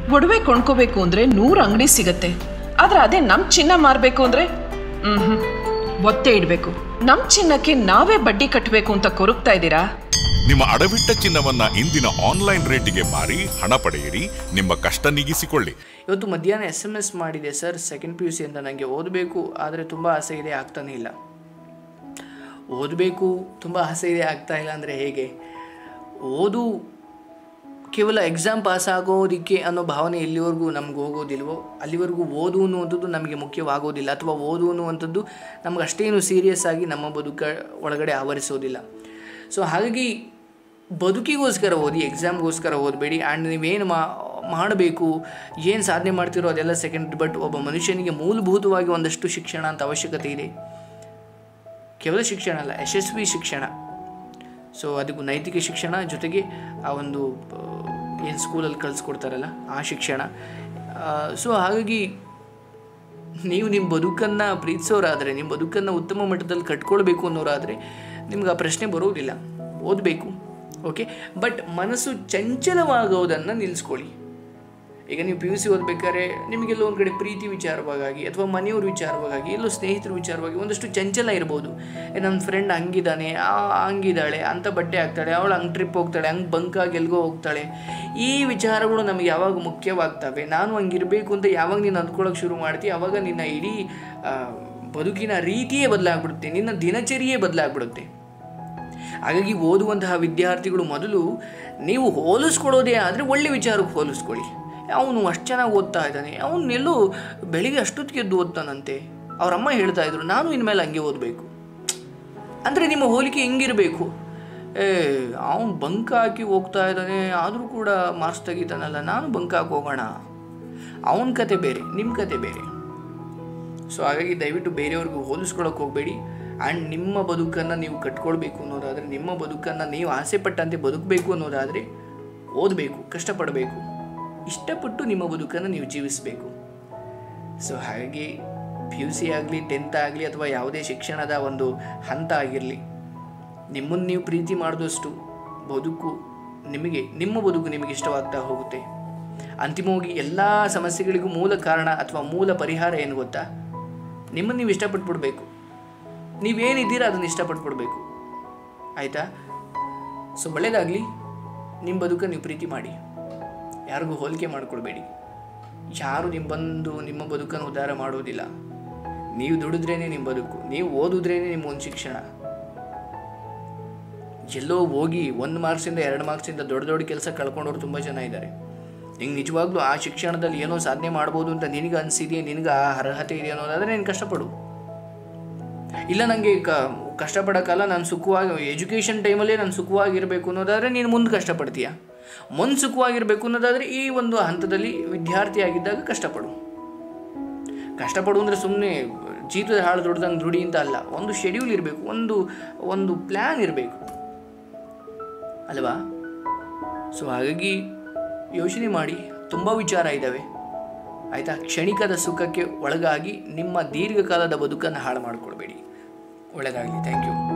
ಒಡವೆ ಕೊಂಡ್ಕೋಬೇಕು ಅಂದ್ರೆ ನೂರು ಅಂಗಡಿ ಸಿಗತ್ತೆ ಆದ್ರೆ ಅದೇ ನಮ್ ಚಿನ್ನ ಮಾರ್ಬೇಕು ಅಂದ್ರೆ ಹ್ಮ್ ಒತ್ತೆ ಇಡ್ಬೇಕು ನಮ್ ಚಿನ್ನಕ್ಕೆ ನಾವೇ ಬಡ್ಡಿ ಕಟ್ಟಬೇಕು ಅಂತ ಕೊರಗ್ತಾ ಇದ್ದೀರಾ ನಿಮ್ಮ ಅಡವಿಟ್ಟ ಚಿನ್ನವನ್ನ ಇಂದಿನ ಆನ್ಲೈನ್ ರೇಟಿಗೆ ಮಾರಿ ಹಣ ಪಡೆಯಿರಿ ನಿಮ್ಮ ಕಷ್ಟ ನೀಗಿಸಿಕೊಳ್ಳಿ ಇವತ್ತು ಮಧ್ಯಾಹ್ನ ಎಸ್ ಎಮ್ ಎಸ್ ಮಾಡಿದೆ sir second P U C ಅಂತ ನನಗೆ ಓದಬೇಕು ಆದರೆ ತುಂಬ ಆಸೆ ಇದೆ ಆಗ್ತಾನೇ ಇಲ್ಲ ಓದಬೇಕು ತುಂಬ ಆಸೆ ಇದೆ ಆಗ್ತಾ ಇಲ್ಲ ಅಂದರೆ ಹೇಗೆ ಓದು ಕೇವಲ ಎಕ್ಸಾಮ್ ಪಾಸ್ ಆಗೋದಕ್ಕೆ ಅನ್ನೋ ಭಾವನೆ ಎಲ್ಲಿವರೆಗೂ ನಮ್ಗೆ ಹೋಗೋದಿಲ್ವೋ ಅಲ್ಲಿವರೆಗೂ ಓದು ಅನ್ನುವಂಥದ್ದು ನಮಗೆ ಮುಖ್ಯವಾಗೋದಿಲ್ಲ ಅಥವಾ ಓದು ಅನ್ನುವಂಥದ್ದು ನಮ್ಗೆ ಅಷ್ಟೇನು ಸೀರಿಯಸ್ ಆಗಿ ನಮ್ಮ ಬದುಕ ಒಳಗಡೆ ಆವರಿಸೋದಿಲ್ಲ ಸೊ ಹಾಗಾಗಿ ಬದುಕಿಗೋಸ್ಕರ ಓದಿ ಎಕ್ಸಾಮ್ಗೋಸ್ಕರ ಓದಬೇಡಿ ಆ್ಯಂಡ್ ನೀವೇನು ಮಾ ಮಾಡಬೇಕು ಏನು ಸಾಧನೆ ಮಾಡ್ತಿರೋ ಅದೆಲ್ಲ ಸೆಕೆಂಡ್ ಬಟ್ ಒಬ್ಬ ಮನುಷ್ಯನಿಗೆ ಮೂಲಭೂತವಾಗಿ ಒಂದಷ್ಟು ಶಿಕ್ಷಣ ಅಂತ ಅವಶ್ಯಕತೆ ಇದೆ ಕೇವಲ ಶಿಕ್ಷಣ ಅಲ್ಲ ಯಶಸ್ವಿ ಶಿಕ್ಷಣ ಸೊ ಅದಕ್ಕೂ ನೈತಿಕ ಶಿಕ್ಷಣ ಜೊತೆಗೆ ಆ ಒಂದು ಏನು ಸ್ಕೂಲಲ್ಲಿ ಕಲಿಸ್ಕೊಡ್ತಾರಲ್ಲ ಆ ಶಿಕ್ಷಣ ಸೊ ಹಾಗಾಗಿ ನೀವು ನಿಮ್ಮ ಬದುಕನ್ನು ಪ್ರೀತಿಸೋರಾದರೆ ನಿಮ್ಮ ಬದುಕನ್ನು ಉತ್ತಮ ಮಟ್ಟದಲ್ಲಿ ಕಟ್ಕೊಳ್ಬೇಕು ಅನ್ನೋರಾದರೆ ನಿಮ್ಗೆ ಆ ಪ್ರಶ್ನೆ ಬರೋದಿಲ್ಲ ಓದಬೇಕು ಓಕೆ ಬಟ್ ಮನಸ್ಸು ಚಂಚಲವಾಗೋದನ್ನು ನಿಲ್ಲಿಸ್ಕೊಳ್ಳಿ ಈಗ ನೀವು ಪಿ ಯು ಸಿ ಓದಬೇಕಾದ್ರೆ ನಿಮಗೆಲ್ಲೋ ಒಂದು ಕಡೆ ಪ್ರೀತಿ ವಿಚಾರವಾಗಿ ಅಥವಾ ಮನೆಯವ್ರ ವಿಚಾರವಾಗಿ ಎಲ್ಲೋ ಸ್ನೇಹಿತರ ವಿಚಾರವಾಗಿ ಒಂದಷ್ಟು ಚಂಚಲ ಇರ್ಬೋದು ಏ, ನನ್ನ ಫ್ರೆಂಡ್ ಹಂಗಿದ್ದಾನೆ ಆ ಹಂಗಿದ್ದಾಳೆ ಅಂತ ಬಟ್ಟೆ ಹಾಕ್ತಾಳೆ ಅವಳು ಹಂಗೆ ಟ್ರಿಪ್ ಹೋಗ್ತಾಳೆ ಹಂಗೆ ಬಂಕಾಗಿ ಎಲ್ಗೋ ಹೋಗ್ತಾಳೆ ಈ ವಿಚಾರಗಳು ನಮಗೆ ಯಾವಾಗ ಮುಖ್ಯವಾಗ್ತವೆ ನಾನು ಹಂಗಿರಬೇಕು ಅಂತ ಯಾವಾಗ ನೀನು ಅಂದ್ಕೊಳ್ಳೋಕೆ ಶುರು ಮಾಡ್ತೀಯ ಆವಾಗ ನಿನ್ನ ಇಡೀ ಆ, ಬದುಕಿನ ರೀತಿಯೇ ಬದಲಾಗ್ಬಿಡುತ್ತೆ ನಿನ್ನ ದಿನಚರಿಯೇ ಬದಲಾಗ್ಬಿಡುತ್ತೆ ಹಾಗಾಗಿ ಓದುವಂತಹ ವಿದ್ಯಾರ್ಥಿಗಳು ಮೊದಲು ನೀವು ಹೋಲಿಸ್ಕೊಳ್ಳೋದೇ ಆದರೆ ಒಳ್ಳೆ ವಿಚಾರಕ್ಕೆ ಹೋಲಿಸ್ಕೊಳ್ಳಿ ಅವನು ಅಷ್ಟು ಚೆನ್ನಾಗಿ ಓದ್ತಾ ಇದ್ದಾನೆ ಅವನು ಎಲ್ಲೋ ಬೆಳಿಗ್ಗೆ ಅಷ್ಟೊತ್ತಿಗೆ ಎದ್ದು ಓದ್ತಾನಂತೆ ಅವ್ರ ಅಮ್ಮ ಹೇಳ್ತಾ ಇದ್ರು ನಾನು ಇನ್ಮೇಲೆ ಹಂಗೆ ಓದಬೇಕು ಅಂದರೆ ನಿಮ್ಮ ಹೋಲಿಕೆ ಹೆಂಗಿರಬೇಕು ಏ ಅವನು ಬಂಕ್ ಹಾಕಿ ಹೋಗ್ತಾ ಇದ್ದಾನೆ ಆದರೂ ಕೂಡ ಮಾರ್ಕ್ಸ್ ತೆಗಿತಾನಲ್ಲ ನಾನು ಬಂಕ್ ಹಾಕಿ ಹೋಗೋಣ ಅವನ ಕತೆ ಬೇರೆ ನಿಮ್ಮ ಕತೆ ಬೇರೆ ಸೊ ಹಾಗಾಗಿ ದಯವಿಟ್ಟು ಬೇರೆಯವ್ರಿಗೂ ಹೋಲಿಸ್ಕೊಳ್ಳೋಕೆ ಹೋಗಬೇಡಿ ಆ್ಯಂಡ್ ನಿಮ್ಮ ಬದುಕನ್ನು ನೀವು ಕಟ್ಕೊಳ್ಬೇಕು ಅನ್ನೋದಾದರೆ ನಿಮ್ಮ ಬದುಕನ್ನು ನೀವು ಆಸೆ ಪಟ್ಟಂತೆ ಬದುಕಬೇಕು ಅನ್ನೋದಾದರೆ ಓದಬೇಕು ಕಷ್ಟಪಡಬೇಕು ಇಷ್ಟಪಟ್ಟು ನಿಮ್ಮ ಬದುಕನ್ನು ನೀವು ಜೀವಿಸಬೇಕು ಸೊ ಹಾಗಾಗಿ ಪಿ ಯು ಸಿ ಆಗಲಿ ಟೆಂತ್ ಆಗಲಿ ಅಥವಾ ಯಾವುದೇ ಶಿಕ್ಷಣದ ಒಂದು ಹಂತ ಆಗಿರಲಿ ನಿಮ್ಮನ್ನು ನೀವು ಪ್ರೀತಿ ಮಾಡಿದಷ್ಟು ಬದುಕು ನಿಮಗೆ ನಿಮ್ಮ ಬದುಕು ನಿಮಗೆ ಇಷ್ಟವಾಗ್ತಾ ಹೋಗುತ್ತೆ ಅಂತಿಮವಾಗಿ ಎಲ್ಲ ಸಮಸ್ಯೆಗಳಿಗೂ ಮೂಲ ಕಾರಣ ಅಥವಾ ಮೂಲ ಪರಿಹಾರ ಏನು ಗೊತ್ತಾ ನಿಮ್ಮನ್ನು ನೀವು ಇಷ್ಟಪಟ್ಬಿಡ್ಬೇಕು ನೀವೇನಿದ್ದೀರಾ ಅದನ್ನು ಇಷ್ಟಪಟ್ಬಿಡ್ಬೇಕು ಆಯಿತಾ ಸೊ ಒಳ್ಳೆಯದಾಗಲಿ ನಿಮ್ಮ ಬದುಕನ್ನು ನೀವು ಪ್ರೀತಿ ಮಾಡಿ ಯಾರಿಗೂ ಹೋಲಿಕೆ ಮಾಡಿಕೊಡ್ಬೇಡಿ ಯಾರು ನಿಮ್ಮ ಬಂದು ನಿಮ್ಮ ಬದುಕನ್ನು ಉದ್ಧಾರ ಮಾಡೋದಿಲ್ಲ ನೀವು ದುಡಿದ್ರೇನೆ ನಿಮ್ಮ ಬದುಕು ನೀವು ಓದಿದ್ರೇನೆ ನಿಮ್ಮ ಒಂದು ಶಿಕ್ಷಣ ಎಲ್ಲೋ ಹೋಗಿ ಒಂದು ಮಾರ್ಕ್ಸಿಂದ ಎರಡು ಮಾರ್ಕ್ಸಿಂದ ದೊಡ್ಡ ದೊಡ್ಡ ಕೆಲಸ ಕಳ್ಕೊಂಡವ್ರು ತುಂಬ ಜನ ಇದ್ದಾರೆ ನಿಂಗೆ ನಿಜವಾಗ್ಲೂ ಆ ಶಿಕ್ಷಣದಲ್ಲಿ ಏನೋ ಸಾಧನೆ ಮಾಡ್ಬೋದು ಅಂತ ನಿನಗೆ ಅನಿಸಿದೆಯೇ ನಿನಗೆ ಆ ಅರ್ಹತೆ ಇದೆ ಅನ್ನೋದಾದರೆ ನೀನು ಕಷ್ಟಪಡು ಇಲ್ಲ ನನಗೆ ಕ ಕಷ್ಟಪಡೋಕ್ಕಲ್ಲ ನಾನು ಸುಖವಾಗಿ ಎಜುಕೇಷನ್ ಟೈಮಲ್ಲೇ ನಾನು ಸುಖವಾಗಿರಬೇಕು ಅನ್ನೋದಾದರೆ ನೀನು ಮುಂದೆ ಕಷ್ಟಪಡ್ತೀಯ ಮುಂದೆ ಸುಖವಾಗಿರಬೇಕು ಅನ್ನೋದಾದರೆ ಈ ಒಂದು ಹಂತದಲ್ಲಿ ವಿದ್ಯಾರ್ಥಿಯಾಗಿದ್ದಾಗ ಕಷ್ಟಪಡು ಕಷ್ಟಪಡು ಅಂದರೆ ಸುಮ್ಮನೆ ಜೀತದ ಹಾಳು ದುಡ್ದಂಗೆ ದುಡಿ ಅಂತ ಅಲ್ಲ ಒಂದು ಶೆಡ್ಯೂಲ್ ಇರಬೇಕು ಒಂದು ಒಂದು ಪ್ಲ್ಯಾನ್ ಇರಬೇಕು ಅಲ್ವಾ ಸೊ ಹಾಗಾಗಿ ಯೋಚನೆ ಮಾಡಿ ತುಂಬ ವಿಚಾರ ಇದ್ದಾವೆ ಆಯಿತಾ ಕ್ಷಣಿಕದ ಸುಖಕ್ಕೆ ಒಳಗಾಗಿ ನಿಮ್ಮ ದೀರ್ಘಕಾಲದ ಬದುಕನ್ನು ಹಾಳು ಮಾಡಿಕೊಳ್ಬೇಡಿ ಒಳ್ಳೆಯದಾಗಲಿ ಥ್ಯಾಂಕ್ ಯು